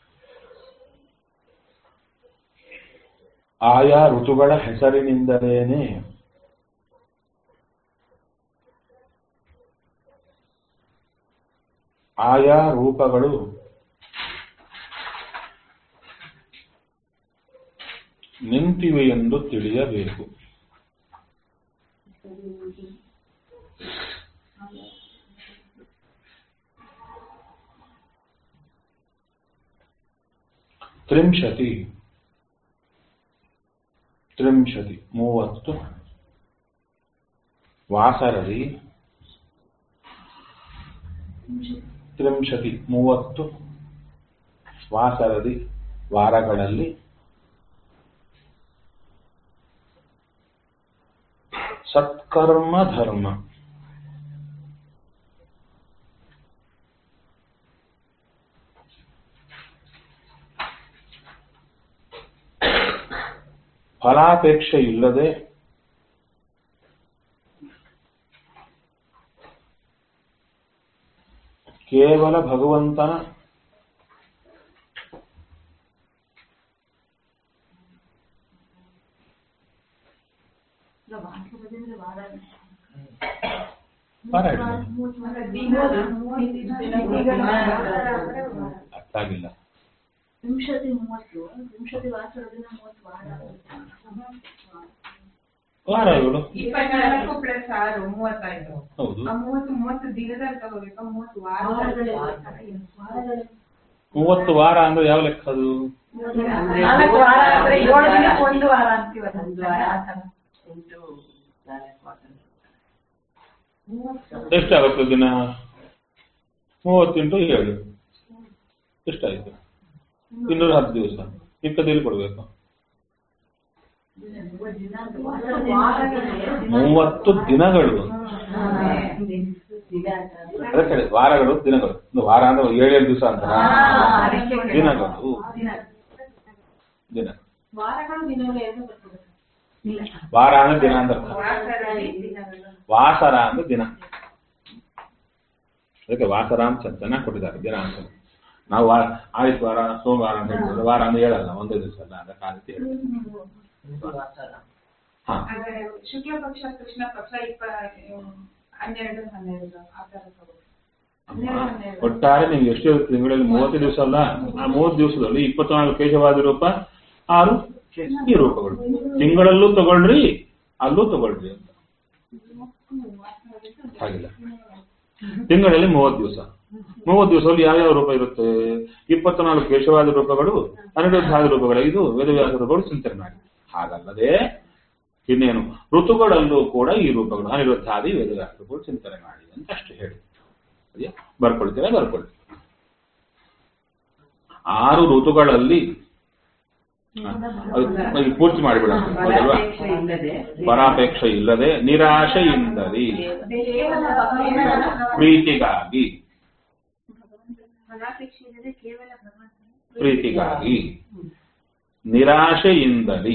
ಆಯಾ ಋತುಗಳ ಹೆಸರಿನಿಂದಲೇನೆ ಆಯಾ ರೂಪಗಳು ನಿಂತಿವೆ ಎಂದು ತಿಳಿಯಬೇಕು ತ್ರಿಂಶತಿ ತ್ರಿಂಶತಿ ಮೂವತ್ತು ವಾಸರದಿ ತ್ರಿಂಶತಿ ಮೂವತ್ತು ವಾಸರದಿ ವಾರಗಳಲ್ಲಿ ಸತ್ಕರ್ಮ ಧರ್ಮ ಫಲಾಪೇಕ್ಷೆ ಇಲ್ಲದೆ ಕೇವಲ ಭಗವಂತನ ಪಾರಾಯಣ ಅರ್ಥ ಆಗಿಲ್ಲ ವಿಂಶತಿ ಮೂವತ್ತು ವಿಂಶತಿ ವಾಸರ ದಿನ ಮೂವತ್ತು ವಾರ ವಾರಗಳು ಇಪ್ಪತ್ನಾಲ್ಕು ಪ್ಲಸ್ ಆರು ಮೂವತ್ತೈದು ಹೌದು ಆ ಮೂವತ್ತು ಮೂವತ್ತು ದಿನದಲ್ಲಿ ತಗೋಬೇಕು ಮೂವತ್ತು ವಾರ ವಾರಗಳಲ್ಲಿ ವಾರಗಳಲ್ಲಿ ಮೂವತ್ತು ವಾರ ಅಂದ್ರೆ ಯಾವ ಲೆಕ್ಕ ಅದು ನಾಲ್ಕು ವಾರ ಅಂದ್ರೆ ಏಳು ದಿನಕ್ಕೆ ಒಂದು ವಾರ ಅಂತೀವಲ್ಲ ಒಂದು ವಾರ ಆ ಥರ. ಎಷ್ಟಾಗುತ್ತೆ ದಿನ ಮೂವತ್ತೆಂಟು ಏಳು ಎಷ್ಟಾಯ್ತು ಇನ್ನೂರ ಹತ್ತು ದಿವಸ ಮಿಕ್ಕದಲ್ಲಿ ಕೊಡ್ಬೇಕು ಮೂವತ್ತು ದಿನಗಳು ಅದಕ್ಕೆ ಹೇಳಿ, ವಾರಗಳು ದಿನಗಳು ಒಂದು ವಾರ ಅಂದ್ರೆ ಏಳೇಳು ದಿವಸ ಅಂತ ದಿನಗಳು ದಿನ ವಾರಗಳು ದಿನಗಳು ಎರಡು ಬರ್ತದೆ ವಾರ ಅಂದ್ರೆ ದಿನ ಅಂತ ಅರ್ಥ. ವಾಸರಲ್ಲಿ ದಿನಗಳು ವಾಸರ ಅಂದ್ರೆ ದಿನ ಅದಕ್ಕೆ ವಾಸರ ಅಂತ ಚೆನ್ನಾಗಿ ಕೊಟ್ಟಿದ್ದಾರೆ ದಿನ ಅಂತ ನಾವು ವಾ- ಆದಿತ್ಯವಾರ ಸೋಮವಾರ ಅಂತ ಹೇಳ್ತೀವಿ ವಾರ ಅಂದ್ರೆ ಹೇಳಲ್ಲ ಒಂದೇ ದಿವಸ ಅಲ್ಲ ಅದಕ್ಕೆ ಆ ರೀತಿ ಹೇಳಿ ಹಾ ಅದೇ ಶುಕ್ಲ ಪಕ್ಷ ಕೃಷ್ಣ ಪಕ್ಷ ಇಪ್ಪ ಹನ್ನೆರಡು ಹನ್ನೆರಡು ಆ ತರ ತಗೋಬೇಕು ಹನ್ನೆರಡು ಹನ್ನೆರಡು ಒಟ್ಟಾರೆ ನಿಮ್ಗೆ ಎಷ್ಟು ತಿಂಗಳಲ್ಲಿ ಮೂವತ್ತು ದಿವಸ ಅಲ್ಲ ಆ ಮೂವತ್ತು ದಿವಸದಲ್ಲಿ ಇಪ್ಪತ್ನಾಲ್ಕು ಕೇಶವಾದ ರೂಪ ಆರು ಈ ರೂಪಗಳು ತಿಂಗಳಲ್ಲೂ ತಗೊಳ್ರಿ ಅಲ್ಲೂ ತಗೊಳ್ರಿ ಅಂತ ಹಾಗಿಲ್ಲ ತಿಂಗಳಲ್ಲಿ ಮೂವತ್ತು ದಿವಸ ಮೂವತ್ತು ದಿವಸದಲ್ಲಿ ಯಾವ್ಯಾವ ರೂಪ ಇರುತ್ತೆ ಇಪ್ಪತ್ನಾಲ್ಕು ಕೇಶವಾದ ರೂಪಗಳು ಅನಿರುದ್ಧಾದ ರೂಪಗಳು ಇದು ವೇದವ್ಯಾಸ ರೂಪಗಳು ಚಿಂತನೆ ಮಾಡಿ ಹಾಗಲ್ಲದೆ ಇನ್ನೇನು ಋತುಗಳಲ್ಲೂ ಕೂಡ ಈ ರೂಪಗಳು ಅನಿರುದ್ಧಾದಿ ವೇದವ್ಯಾಸ ರೂಪಗಳು ಚಿಂತನೆ ಮಾಡಿ ಅಂತ ಅಷ್ಟು ಹೇಳಿ ಸರಿಯಾ? ಬರ್ಕೊಳ್ತೀರಾ ಬರ್ಕೊಳ್ಳಿ ಆರು ಋತುಗಳಲ್ಲಿ ಹ, ಅದು ಅದು ಪೂರ್ತಿ ಮಾಡಿಬಿಡ ಹೌದಲ್ವಾ ಪರಾಪೇಕ್ಷೆ ಇಲ್ಲದೆ ನಿರಾಶೆಯಿಂದಲೇ ಕೇವಲ ಭಗವಂತನ ಪ್ರೀತಿಗಾಗಿ ಫಲಾಪೇಕ್ಷೆ ಇಲ್ಲದೆ ಕೇವಲ ಭಗವಂತನ ಪ್ರೀತಿಗಾಗಿ ನಿರಾಶೆಯಿಂದಲೇ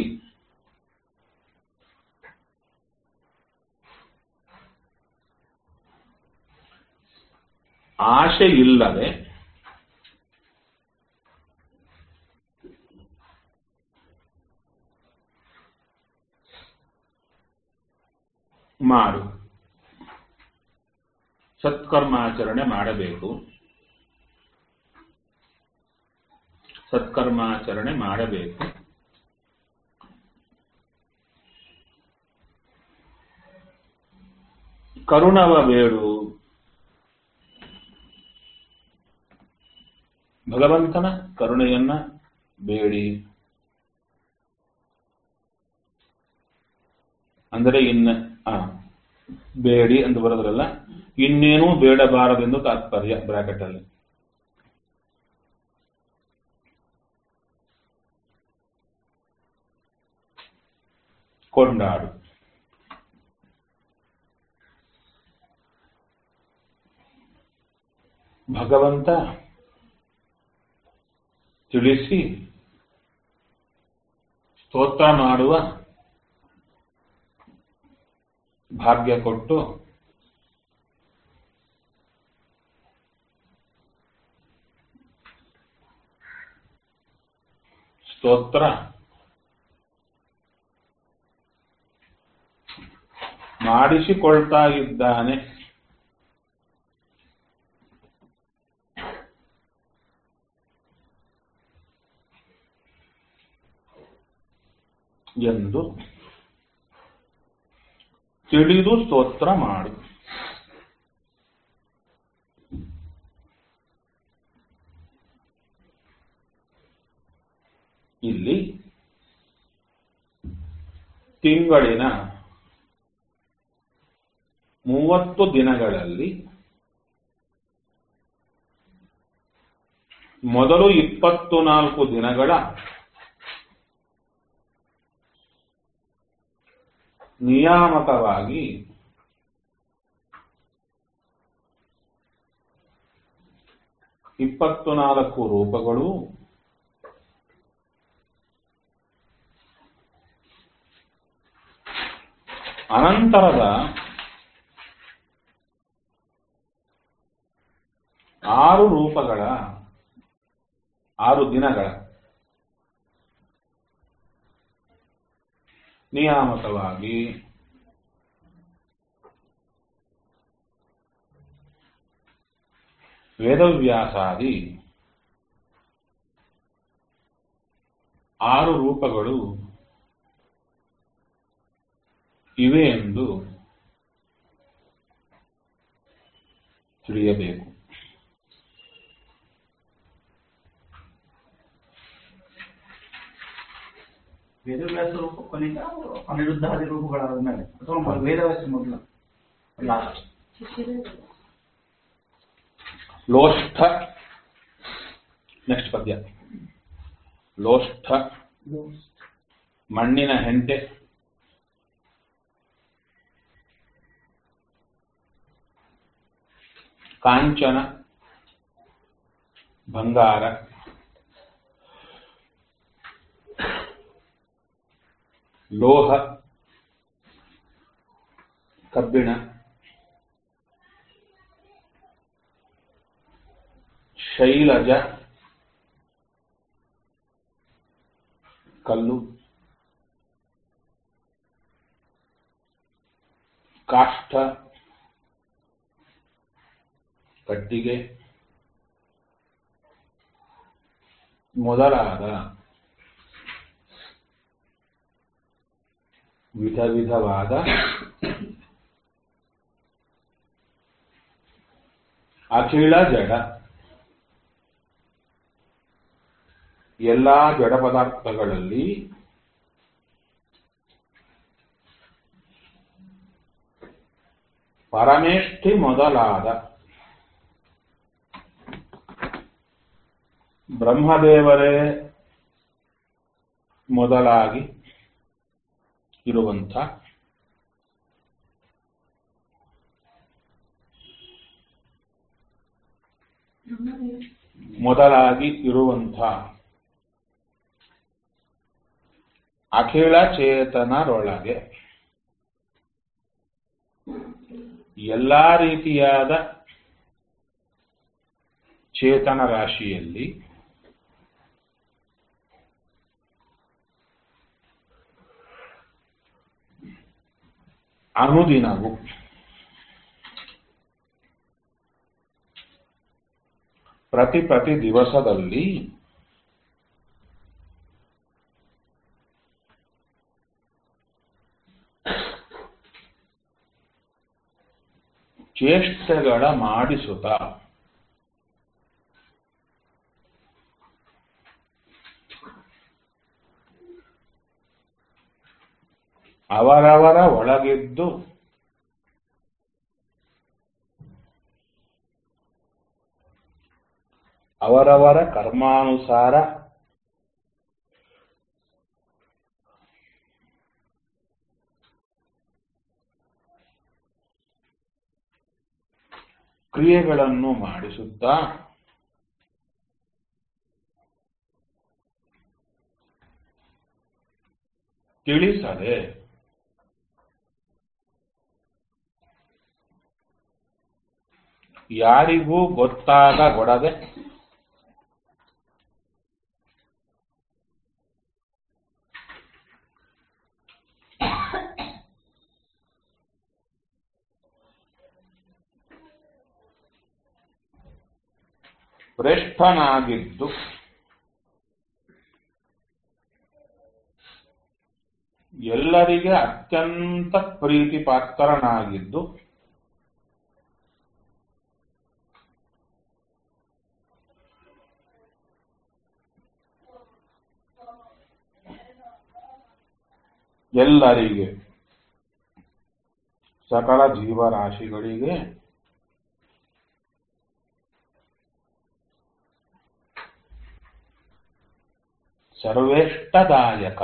ಆಶೆ ಇಲ್ಲದೆ ಮಾಡು ಸತ್ಕರ್ಮಾಚರಣೆ ಮಾಡಬೇಕು ಸತ್ಕರ್ಮಾಚರಣೆ ಮಾಡಬೇಕು ಕರುಣವ ಬೇಡು ಭಗವಂತನ ಕರುಣೆಯನ್ನ ಬೇಡಿ ಅಂದರೆ ಇನ್ನ ಆ ಬೇಡಿ ಅಂತ ಬರೋದ್ರಲ್ಲ ಇನ್ನೇನೂ ಬೇಡಬಾರದೆಂದು ತಾತ್ಪರ್ಯ ಬ್ರಾಕೆಟ್ ಅಲ್ಲಿ ಕೊಂಡಾಡು ಭಗವಂತ ತಿಳಿಸಿ ಸ್ತೋತ್ರ ಮಾಡುವ ಭಾಗ್ಯ ಕೊಟ್ಟು ಸ್ತೋತ್ರ ಮಾಡಿಸಿಕೊಳ್ತಾ ಇದ್ದಾನೆ ಎಂದು ತಿಳಿದು ಸ್ತೋತ್ರ ಮಾಡಿ ಇಲ್ಲಿ ತಿಂಗಳಿನ ಮೂವತ್ತು ದಿನಗಳಲ್ಲಿ ಮೊದಲು ಇಪ್ಪತ್ತು ನಾಲ್ಕು ದಿನಗಳ ನಿಯಾಮಕವಾಗಿ ಇಪ್ಪತ್ತು ನಾಲ್ಕು ರೂಪಗಳು ಅನಂತರದ ಆರು ರೂಪಗಳ ಆರು ದಿನಗಳ ನಿಯಾಮಕವಾಗಿ ವೇದವ್ಯಾಸಾದಿ ಆರು ರೂಪಗಳು ಇವೆ ಎಂದು ತಿಳಿಯಬೇಕು ವೇದವ್ಯಾಸ ರೂಪ ಕೊನೆಗ ಅನಿರುದ್ಧಾದಿ ರೂಪಗಳಾದ ಮೇಲೆ ಅಥವಾ ಮ- ವೇದವ್ಯಾಸ ಮೊದಲು ಲಾಸ್ಟ್ ಲೋಷ್ಠ ನೆಕ್ಸ್ಟ್ ಪದ್ಯ ಲೋಷ್ಠ ಮಣ್ಣಿನ ಹೆಂಟೆ ಕಾಂಚನ ಬಂಗಾರ ಲೋಹ ಕಬ್ಬಿಣ ಶೈಲಜ ಕಲ್ಲು ಕಾಷ್ಠ ಕಟ್ಟಿಗೆ ಮೊದಲಾದ ವಿಧ ವಿಧವಾದ ಅಖಿಳ ಜಡ ಎಲ್ಲಾ ಜಡ ಪದಾರ್ಥಗಳಲ್ಲಿ ಪರಮೇಷ್ಠಿ ಮೊದಲಾದ ಬ್ರಹ್ಮದೇವರೇ ಮೊದಲಾಗಿ ಇರುವಂಥ ಮೊದಲಾಗಿ ಇರುವಂಥ ಅಖಿಳ ಚೇತನರೊಳಗೆ ಎಲ್ಲಾ ರೀತಿಯಾದ ಚೇತನ ರಾಶಿಯಲ್ಲಿ ಅನುದಿನವು ಪ್ರತಿ ಪ್ರತಿ ದಿವಸದಲ್ಲಿ ಚೇಷ್ಟೆಗಳ ಮಾಡಿಸುತ್ತ ಅವರವರ ಒಳಗಿದ್ದು ಅವರವರ ಕರ್ಮಾನುಸಾರ ಕ್ರಿಯೆಗಳನ್ನು ಮಾಡಿಸುತ್ತಾ ತಿಳಿಸದೆ ಯಾರಿಗೂ ಗೊತ್ತಾಗಗೊಡದೆ ಶ್ರೇಷ್ಠನಾಗಿದ್ದು ಎಲ್ಲರಿಗೆ ಅತ್ಯಂತ ಪ್ರೀತಿ ಪಾತ್ರನಾಗಿದ್ದು ಎಲ್ಲರಿಗೆ ಸಕಲ ಜೀವರಾಶಿಗಳಿಗೆ ಸರ್ವೇಷ್ಟದಾಯಕ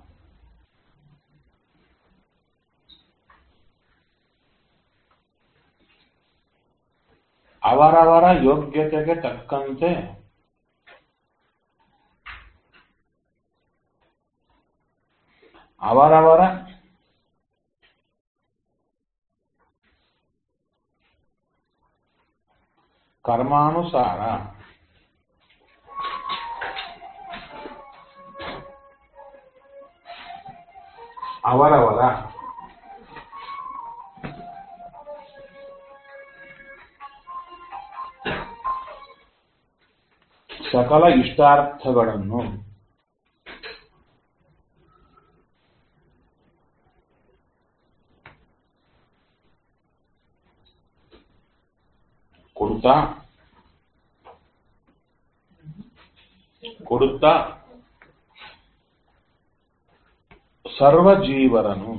ಅವರವರ ಯೋಗ್ಯತೆಗೆ ತಕ್ಕಂತೆ ಅವರವರ ಕರ್ಮಾನುಸಾರ ಅವರವರ ಸಕಲ ಇಷ್ಟಾರ್ಥಗಳನ್ನು ಕೊಡುತ್ತಾ ಕೊಡುತ್ತಾ ಸರ್ವ ಜೀವರನು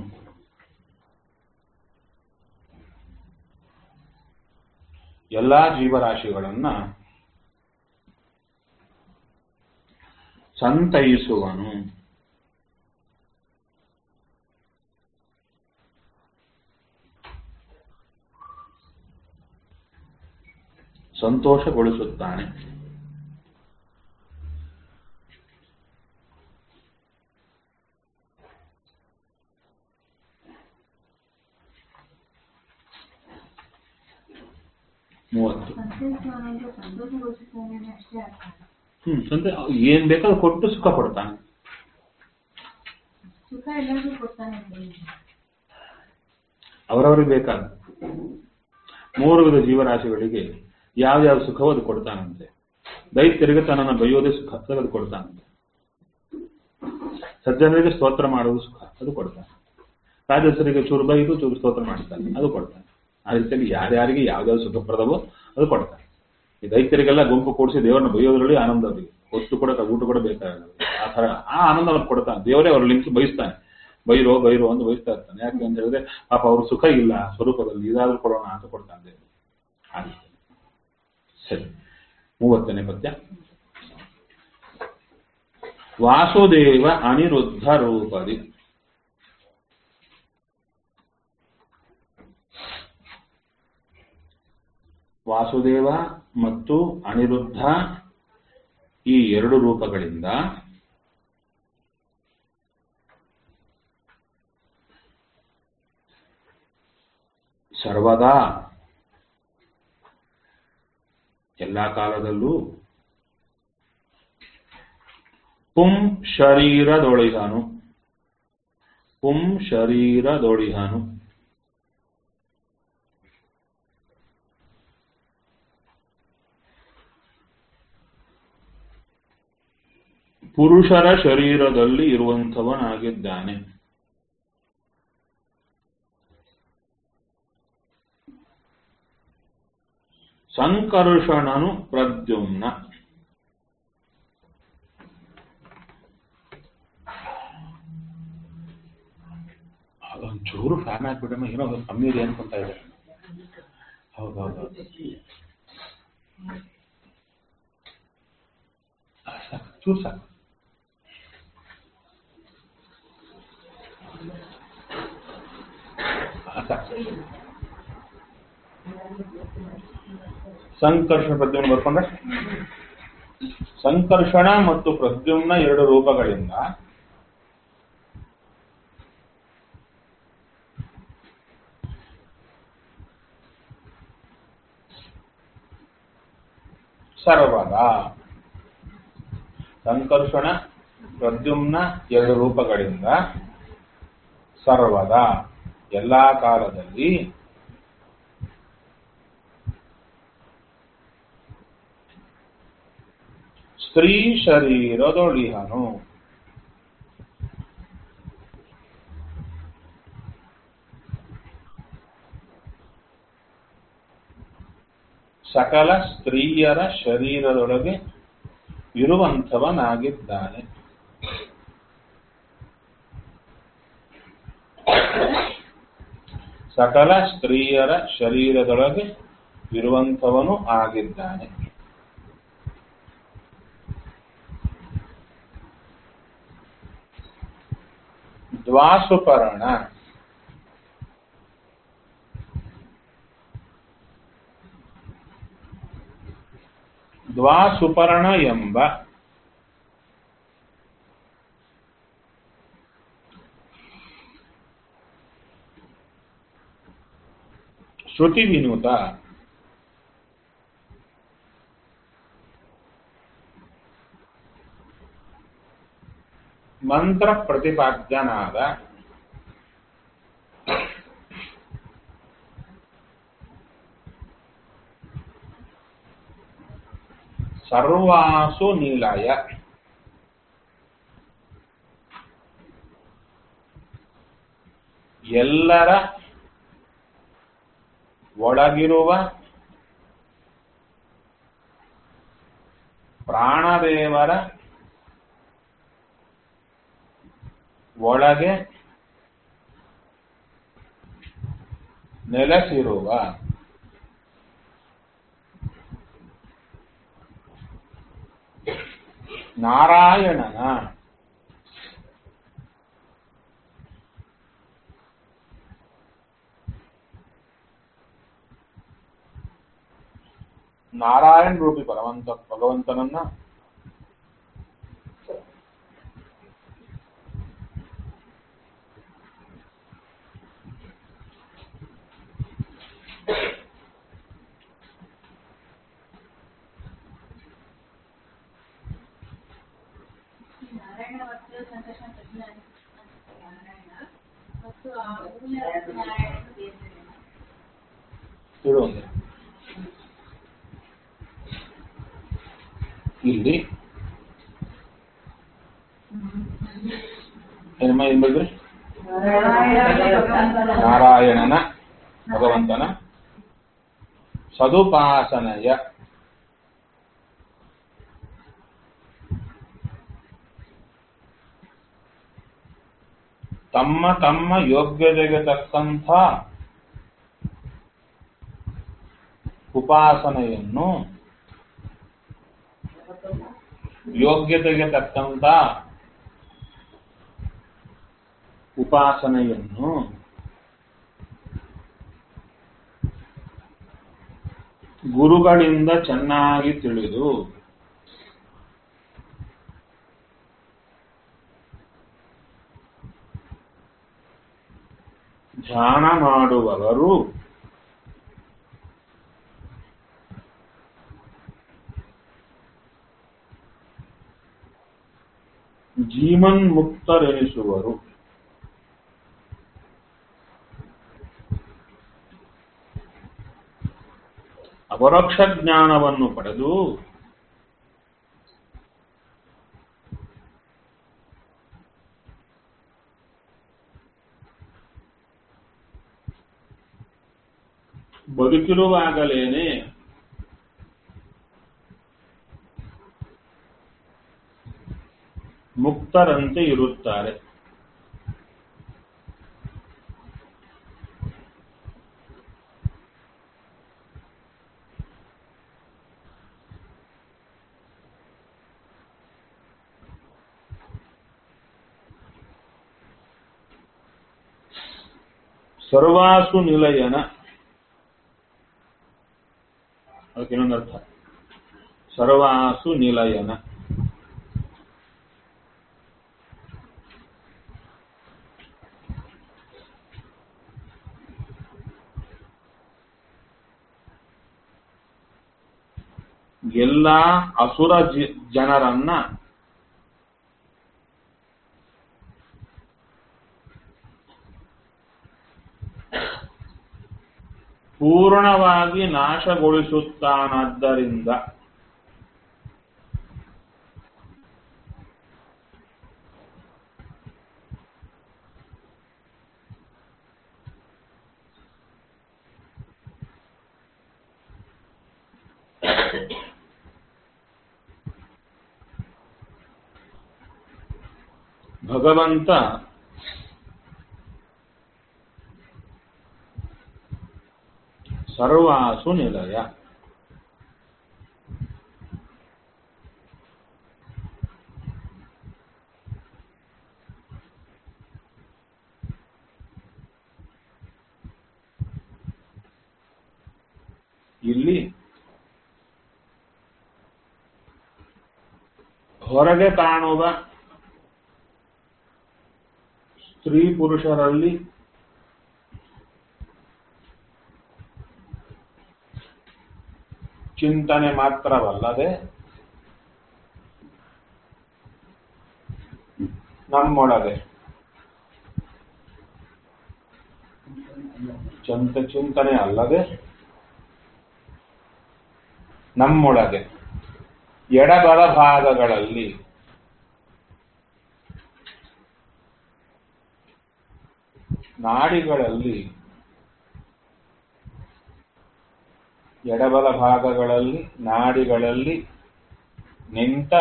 ಎಲ್ಲಾ ಜೀವರಾಶಿಗಳನ್ನ ಸಂತೈಸುವನು ಸಂತೋಷಗೊಳಿಸುತ್ತಾನೆ ಮೂವತ್ತು ಸಂತೋಷವಾನಂದ್ರೆ ಸಂತೋಷಗೊಳಿಸುತ್ತಾನೆ ಅಷ್ಟೇ ಅರ್ಥ ಹ್ಮ್ ಸಂತ ಏನ್ ಬೇಕಾದ್ರೂ ಕೊಟ್ಟು ಸುಖ ಕೊಡ್ತಾನೆ ಸುಖ ಎಲ್ಲರಿಗೂ ಕೊಡ್ತಾನೆ ಬಿಡಿ. ಅವರವರಿಗೆ ಬೇಕಾದ ಮೂರು ವಿಧ ಜೀವರಾಶಿಗಳಿಗೆ ಯಾವ್ಯಾವ ಸುಖವೋ ಅದು ಕೊಡ್ತಾನಂತೆ ದೈತ್ಯರಿಗೆ ತನ್ನನ್ನು ಬೈಯೋದೇ ಸುಖ ಅದು ಕೊಡ್ತಾನಂತೆ ಸಜ್ಜನರಿಗೆ ಸ್ತೋತ್ರ ಮಾಡುವುದು ಸುಖ ಅದು ಕೊಡ್ತಾನೆ ರಾಜಸರಿಗೆ ಚೂರು ಬೈದು ಚೂರು ಸ್ತೋತ್ರ ಮಾಡ್ತಾನೆ ಅದು ಕೊಡ್ತಾನೆ ಆ ರೀತಿಯಲ್ಲಿ ಯಾರ್ಯಾರಿಗೆ ಯಾವ್ಯಾವ ಸುಖಪ್ರದವೋ ಅದು ಕೊಡ್ತಾನೆ ಈ ದೈತ್ಯರಿಗೆಲ್ಲ ಗುಂಪು ಕೂಡಿಸಿ ದೇವರನ್ನ ಬೈಯೋದ್ರಲ್ಲಿ ಆನಂದ ಅವರಿಗೆ ಹೊತ್ತು ಕೂಡ ಊಟ ಕೂಡ ಬೇಕಾಗಲ್ಲ ಅವ್ರಿಗೆ. ಆ ತರ ಆ ಆನಂದ ಅವ್ರಿಗೆ ಕೊಡ್ತಾನೆ ದೇವರೇ ಅವ್ರ ಲಿಂಕ್ ಬಯಸ್ತಾನೆ ಬೈರೋ ಬೈರೋ ಅಂತ ಬಯಸ್ತಾ ಇರ್ತಾನೆ ಯಾಕೆ ಅಂತ ಹೇಳಿದ್ರೆ ಪಾಪ ಅವ್ರ ಸುಖ ಇಲ್ಲ ಸ್ವರೂಪದಲ್ಲಿ ಇದಾದ್ರೂ ಕೊಡೋಣ ಅಂತ ಕೊಡ್ತಾನೆ ದೇವರು ಆ ರೀತಿ. ಸರಿ ಮೂವತ್ತನೇ ಪದ್ಯ ವಾಸುದೇವ ಅನಿರುದ್ಧ ರೂಪದಿ ವಾಸುದೇವ ಮತ್ತು ಅನಿರುದ್ಧ ಈ ಎರಡು ರೂಪಗಳಿಂದ ಸರ್ವದಾ ಎಲ್ಲ ಕಾಲದಲ್ಲೂ ಪುಂ ಶರೀರದೊಳಿಹನು ಪುಂ ಶರೀರದೊಳಿಹನು ಪುರುಷರ ಶರೀರದಲ್ಲಿ ಇರುವಂಥವನಾಗಿದ್ದಾನೆ ಸಂಕರ್ಷಣನು ಪ್ರದ್ಯುಮ್ನ ಅದೊಂಚೂರು ಫ್ಯಾನ್ ಹಾಕ್ಬಿಡಮ್ಮ ಏನೋ ಒಂದು ಕಮ್ಮಿ ಇದೆ ಅನ್ಕೊಂತ ಇದೆ ಹೌದೌದು ಸಾಕು ಚೂರು ಸಾಕು ಆ, ಸಾಕು ಸಂಕರ್ಷಣ ಪ್ರದ್ಯುಮ್ನ ಬರ್ಕೊಂಡ್ರೆ ಸಂಕರ್ಷಣ ಮತ್ತು ಪ್ರದ್ಯುಮ್ನ ಎರಡು ರೂಪಗಳಿಂದ ಸರ್ವದ ಸಂಕರ್ಷಣ ಪ್ರದ್ಯುಮ್ನ ಎರಡು ರೂಪಗಳಿಂದ ಸರ್ವದ ಎಲ್ಲಾ ಕಾಲದಲ್ಲಿ ಸ್ತ್ರೀ ಶರೀರದೊಳಿಹನು ಸಕಲ ಸ್ತ್ರೀಯರ ಶರೀರದೊಳಗೆ ಇರುವಂಥವನಾಗಿದ್ದಾನೆ ಸಕಲ ಸ್ತ್ರೀಯರ ಶರೀರದೊಳಗೆ ಇರುವಂಥವನು ಆಗಿದ್ದಾನೆ ದ್ವಾಸುಪರ್ಣ ದ್ವಾಸುಪರ್ಣ ಎಂಬ ಶ್ರುತಿ ವಿನೂತ ಮಂತ್ರ ಪ್ರತಿಪಾದ್ಯನಾದ ಸರ್ವಾಸು ನೀಲಯ ಎಲ್ಲರ ಒಳಗಿರುವ ಪ್ರಾಣದೇವರ ಒಳಗೆ ನೆಲೆಸಿರುವ ನಾರಾಯಣನ ನಾರಾಯಣ ರೂಪಿ ಭಗವಂತ ಭಗವಂತನನ್ನ ನಾರಾಯಣ ಮತ್ತು ಸಂಕಷ್ಟ ಪ್ರಜ್ಞೆ ನಾರಾಯಣ ಮತ್ತು ಆ ಮೂಲ ನಾರಾಯಣ ಬೇರೆ ಬೇರೆ. ಇಡು ಒಂದು ಇಲ್ಲಿ ಏನಮ್ಮ ಏನ್ ಹೇಳಿದ್ರಿ ನಾರಾಯಣನ ಭಗವಂತನ ಸದುಪಾಸನೆಯ ತಮ್ಮ ತಮ್ಮ ಯೋಗ್ಯತೆಗೆ ತಕ್ಕಂಥ ಉಪಾಸನೆಯನ್ನು ಯೋಗ್ಯತೆಗೆ ತಕ್ಕಂತ ಉಪಾಸನೆಯನ್ನು ಗುರುಗಳಿಂದ ಚೆನ್ನಾಗಿ ತಿಳಿದು ಧ್ಯಾನ ಮಾಡುವವರು ಜೀವನ್ಮುಕ್ತರೆನಿಸುವರು ಅಪರೋಕ್ಷ ಜ್ಞಾನವನ್ನು ಪಡೆದು ಬದುಕಿರುವಾಗಲೇನೆ ಮುಕ್ತರಂತೆ ಇರುತ್ತಾರೆ ಸರ್ವಾಸು ನಿಲಯನ ಅದಕ್ಕೆ ಇನ್ನೊಂದು ಅರ್ಥ ಸರ್ವಾಸು ನಿಲಯನ ಎಲ್ಲಾ ಅಸುರ ಜಿ- ಜನರನ್ನ ಪೂರ್ಣವಾಗಿ ನಾಶಗೊಳಿಸುತ್ತಾನಾದ್ದರಿಂದ ಭಗವಂತ ಸರ್ವಾಸು ನಿಲಯ ಇಲ್ಲಿ ಹೊರಗೆ ಕಾಣುವ ಸ್ತ್ರೀ ಪುರುಷರಲ್ಲಿ ಚಿಂತನೆ ಮಾತ್ರವಲ್ಲದೆ ನಮ್ಮೊಳಗೆ ಚಂತ ಚಿಂತನೆ ಅಲ್ಲದೆ ನಮ್ಮೊಳಗೆ ಎಡಬಲ ಭಾಗಗಳಲ್ಲಿ ನಾಡಿಗಳಲ್ಲಿ ಎಡಬಲ ಭಾಗಗಳಲ್ಲಿ ನಾಡಿಗಳಲ್ಲಿ ನಿಂತ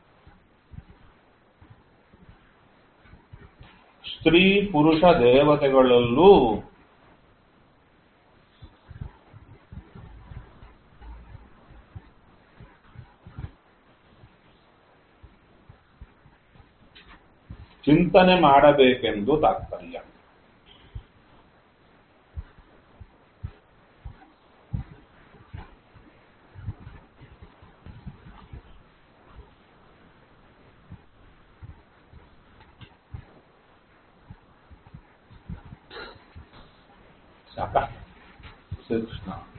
ಸ್ತ್ರೀ ಪುರುಷ ದೇವತೆಗಳಲ್ಲೂ ಚಿಂತನೆ ಮಾಡಬೇಕೆಂದು ತಾತ್ಪರ್ಯ ಸಾಕ ಶ್ರೀಕೃಷ್ಣ